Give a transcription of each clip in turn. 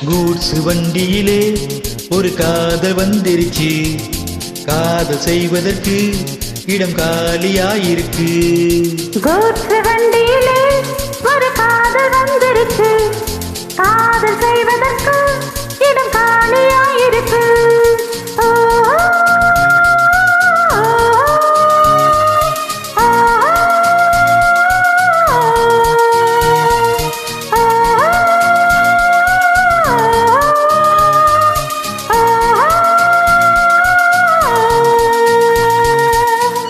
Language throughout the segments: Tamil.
கூட்ஸ் வண்டியிலே ஒரு காதல் வந்துருச்சு காதல் செய்வதற்கு இடம் காலியாயிருக்கு கூட்ஸ் வண்டியிலே ஒரு காதல் வந்துருச்சு காதல் செய்வதற்கு இடம் காலியாயிருக்கு ஓ, ஓ, ஓ, ஓ, ஓ.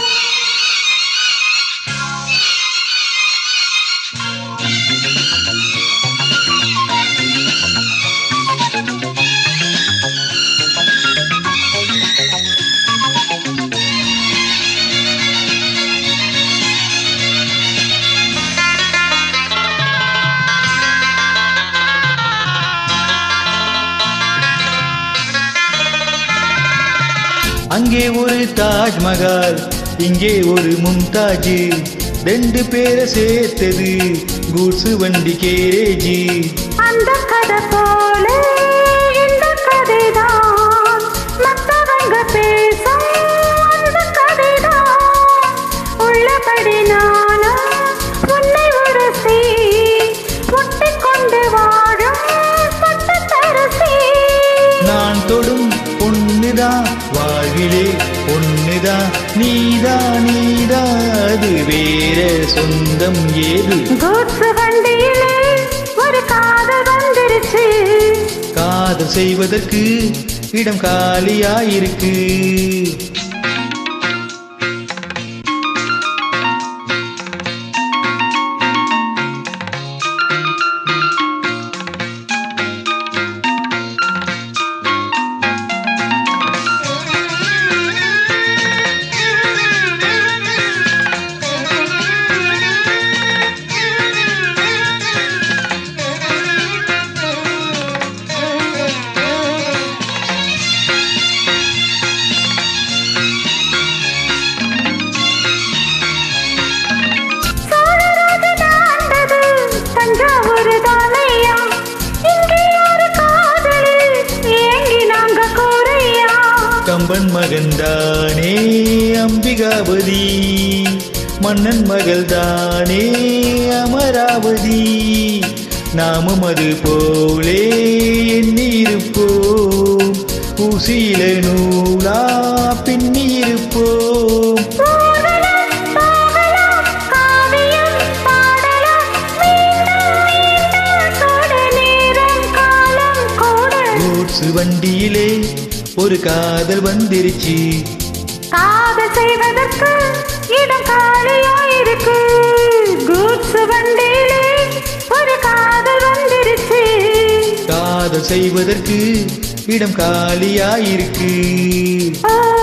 அங்கே ஒரு தாஜ்மஹால் இங்கே ஒரு மும்தாஜ் ரெண்டு பேரை சேர்த்தது கூட்ஸ் வண்டி கேரேஜி அந்த கதை போல இந்த கதைதான் மத்தவங்க பேசும் அந்த கதைதான் உள்ளபடி நானும் உன்னை உரசி ஒட்டிக்கொண்டு வாழும் பட்டத்தரசி நான் தொடும் பொண்ணுதான் வாழ்விலே பொண்ணுதான் நீதான் நீதான் அது வேற சொந்தம் ஏது கூட்ஸ் வண்டியிலே ஒரு காதல் வந்துருச்சு காதல் செய்வதற்கு இடம் காலியாயிருக்கு சோழராஜன் ஆண்டது தஞ்சாவூர் தானையா இங்கே ஒரு காதலில் ஏங்கி நாங்க கூறையா கம்பன் மகன்தானே அம்பிகாபதி மன்னன் மகள்தானே அமராவதி நாமும் அது போலே எண்ணியிருப்போம் ஊசியில நூலா பின்னியிருப்போம் போகலாம் போகலாம் காவியம் பாடலாம் மீண்டும் மீண்டும் தொட நேரம் காலம் கூட கூட்ஸ் வண்டியிலே ஒரு காதல் வந்துருச்சு காதல் செய்வதற்கு இடம் காலியாயிருக்கு கூட்ஸ் வண்டியிலே ஒரு காதல் வந்துருச்சு காதல் செய்வதற்கு இடம் காலியாயிருக்கு ஓ